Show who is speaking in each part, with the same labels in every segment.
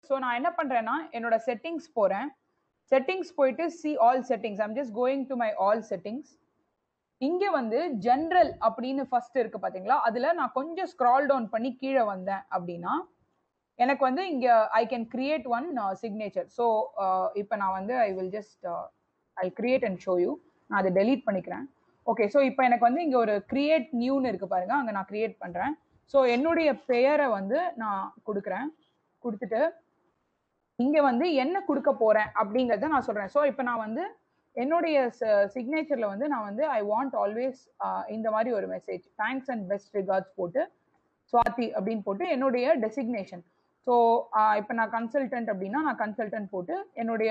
Speaker 1: so நான் என்ன பண்றேன்னா என்னோட செட்டிங்ஸ் போறேன் செட்டிங்ஸ் போயிட்டு see all settings I'm just going to my all settings இங்க வந்து ஜென்ரல் அப்படின்னு ஃபர்ஸ்ட் இருக்கு பாத்தீங்களா அதுல நான் கொஞ்சம் ஸ்க்ரால் டவுன் பண்ணி கீழே வந்தேன் அப்படின்னா எனக்கு வந்து இங்க I can create one signature so இப்போ நான் வந்து I will just I create and show you நான் அதை டெலீட் பண்ணிக்கிறேன் ஓகே ஸோ இப்போ எனக்கு வந்து இங்க ஒரு கிரியேட் நியூன்னு இருக்கு பாருங்க அங்க நான் கிரியேட் பண்றேன் ஸோ என்னுடைய பெயரை வந்து நான் கொடுக்குறேன் கொடுத்துட்டு இங்க வந்து என்ன கொடுக்க போறேன் அப்படிங்கறத நான் சொல்றேன் ஸோ இப்போ நான் வந்து என்னுடைய சிக்னேச்சர்ல வந்து நான் வந்து ஐ வாண்ட் ஆல்வேஸ் இந்த மாதிரி ஒரு message thanks and best regards போட்டு சுவாதி அப்படின்னு போட்டு என்னுடைய டெசிக்னேஷன் ஸோ இப்போ நான் கன்சல்டன்ட் அப்படின்னா நான் கன்சல்டன்ட் போட்டு என்னுடைய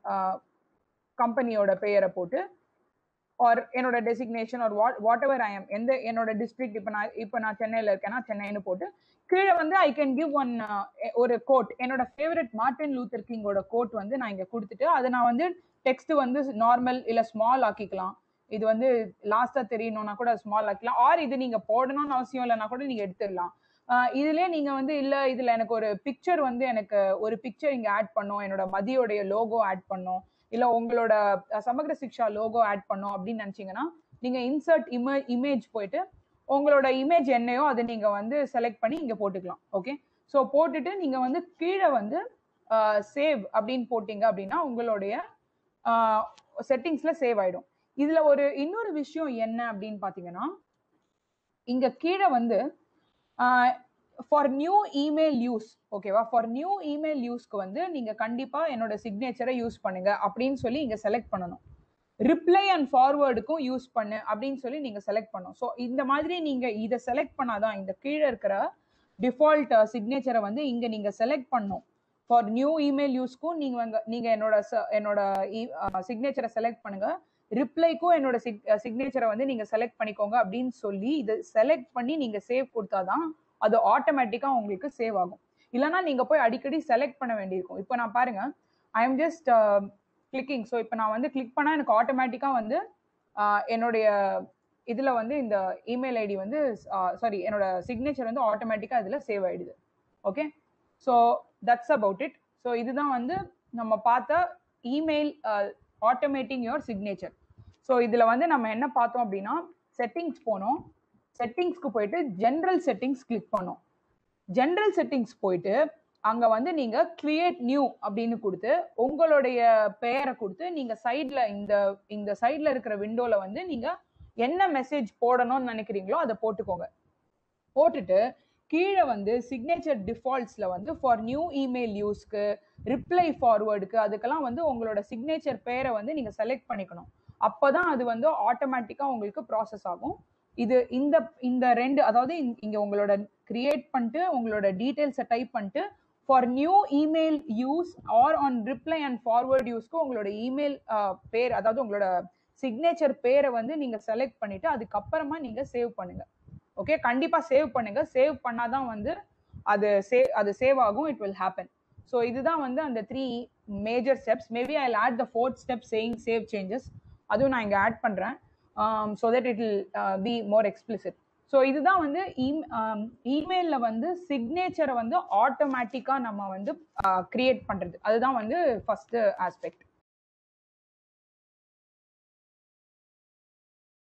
Speaker 1: கம்பெனியோட பெயரை போட்டு ஆர் என்னோட designation or what whatever I am எந்த என்னோட டிஸ்ட்ரிக்ட் இப்போ நான் இப்போ நான் சென்னையில் இருக்கேன்னா சென்னைன்னு போட்டு கீழே வந்து ஐ கேன் கிவ் ஒன் ஒரு கோட் என்னோட ஃபேவரட் மார்டின் லூத்தர் கிங்கோட கோட் வந்து நான் இங்கே கொடுத்துட்டு அதை நான் வந்து டெக்ஸ்ட் வந்து நார்மல் இல்லை ஸ்மால் ஆக்கிக்கலாம் இது வந்து லாஸ்டா தெரியணும்னா கூட ஸ்மால் ஆக்கலாம் ஆர் இது நீங்க போடணும்னு அவசியம் இல்லைன்னா கூட நீங்க எடுத்துடலாம் இதுலயே நீங்க வந்து இல்ல இதுல எனக்கு ஒரு பிக்சர் வந்து எனக்கு ஒரு பிக்சர் இங்க ஆட் பண்ணும் என்னோட மதியோடைய லோகோ ஆட் பண்ணும் இல்ல உங்களோட சமக்ர சிக்ஷா லோகோ ஆட் பண்ணும் அப்படின்னு நினைச்சீங்கன்னா நீங்க இன்சர்ட் இமே இமேஜ் போயிட்டு உங்களோட இமேஜ் என்னையோ அதை நீங்க வந்து செலக்ட் பண்ணி இங்க போட்டுக்கலாம் ஓகே ஸோ போட்டுட்டு நீங்க வந்து கீழே வந்து சேவ் அப்படின்னு போட்டீங்க அப்படின்னா உங்களுடைய செட்டிங்ஸ்ல சேவ் ஆயிடும் இதுல ஒரு இன்னொரு விஷயம் என்ன அப்படின்னு பாத்தீங்கன்னா இங்க கீழே வந்து ஃபார் நியூ இமெயில் யூஸ் ஓகேவா ஃபார் நியூ இமெயில் யூஸ்க்கு வந்து நீங்க கண்டிப்பா என்னோட சிக்னேச்சரை யூஸ் பண்ணுங்க அப்படின்னு சொல்லி இங்க செலக்ட் பண்ணணும் ரிப்ளை அண்ட் ஃபார்வேர்டுக்கும் யூஸ் பண்ணு அப்படின்னு சொல்லி நீங்க செலக்ட் பண்ணும் ஸோ இந்த மாதிரி நீங்க இதை செலக்ட் பண்ணாதான் இந்த கீழே இருக்கிற டிஃபால்ட் சிக்னேச்சரை வந்து இங்க நீங்க செலக்ட் பண்ணும் ஃபார் நியூ இமெயில் யூஸ்க்கும் நீங்க நீங்க என்னோட என்னோட சிக்னேச்சரை செலக்ட் பண்ணுங்க ரிப்ளைக்கும் என்னோட சிக்னேச்சரை வந்து நீங்க செலக்ட் பண்ணிக்கோங்க அப்படின்னு சொல்லி இதை செலக்ட் பண்ணி நீங்க சேவ் கொடுத்தாதான் அது ஆட்டோமேட்டிக்கா உங்களுக்கு சேவ் ஆகும் இல்லைன்னா நீங்க போய் அடிக்கடி செலக்ட் பண்ண வேண்டியிருக்கும் இப்போ நான் பாருங்க I am just clicking so இப்போ நான் வந்து கிளிக் பண்ணா எனக்கு ஆட்டோமேட்டிக்கா வந்து என்னுடைய இதுல வந்து இந்த இமெயில் ஐடி வந்து சாரி என்னோட சிக்னேச்சர் வந்து ஆட்டோமேட்டிக்கா இதுல சேவ் ஆயிடுது okay so that's about it so இதுதான் வந்து நம்ம பார்த்த email automating your signature so இதில் வந்து நம்ம என்ன பார்த்தோம் அப்படின்னா செட்டிங்ஸ் போனோம் செட்டிங்ஸ்க்கு போயிட்டு ஜென்ரல் செட்டிங்ஸ் கிளிக் பண்ணோம் ஜென்ரல் செட்டிங்ஸ் போயிட்டு அங்கே வந்து நீங்கள் கிரியேட் நியூ அப்படின்னு கொடுத்து உங்களுடைய பெயரை கொடுத்து நீங்கள் சைடில் இந்த இந்த சைடில் இருக்கிற விண்டோவில் வந்து நீங்கள் என்ன மெசேஜ் போடணும்னு நினைக்கிறீங்களோ அதை போட்டுக்கோங்க போட்டுட்டு கீழே வந்து சிக்னேச்சர் டிஃபால்ட்ஸில் வந்து ஃபார் நியூ இமெயில் யூஸ்க்கு ரிப்ளை ஃபார்வேர்டுக்கு அதுக்கெல்லாம் வந்து உங்களோட சிக்னேச்சர் பேரை வந்து நீங்கள் செலக்ட் பண்ணிக்கணும் அப்போ தான் அது வந்து ஆட்டோமேட்டிக்காக உங்களுக்கு ப்ராசஸ் ஆகும் இது இந்த இந்த ரெண்டு அதாவது இங்கே உங்களோட கிரியேட் பண்ணிட்டு உங்களோட டீட்டெயில்ஸை டைப் பண்ணிட்டு for new email use or on reply and forward யூஸ்க்கு உங்களோட இமெயில் பேர் அதாவது உங்களோட சிக்னேச்சர் பேரை வந்து நீங்கள் செலக்ட் பண்ணிட்டு அதுக்கப்புறமா நீங்கள் சேவ் பண்ணுங்க ஓகே கண்டிப்பா சேவ் பண்ணுங்க சேவ் பண்ணாதான் வந்து அது சேவ் அது சேவ் ஆகும் இட் வில் ஹேப்பன் ஸோ இதுதான் வந்து அந்த three major steps maybe I add the fourth step saying save changes அதுவும் நான் இங்கே ஆட் பண்ணுறேன் so that it will be more explicit so இதுதான் வந்து இமெயிலில் வந்து சிக்னேச்சரை வந்து ஆட்டோமேட்டிக்காக நம்ம வந்து கிரியேட் பண்ணுறது அதுதான் வந்து ஃபர்ஸ்ட் ஆஸ்பெக்ட்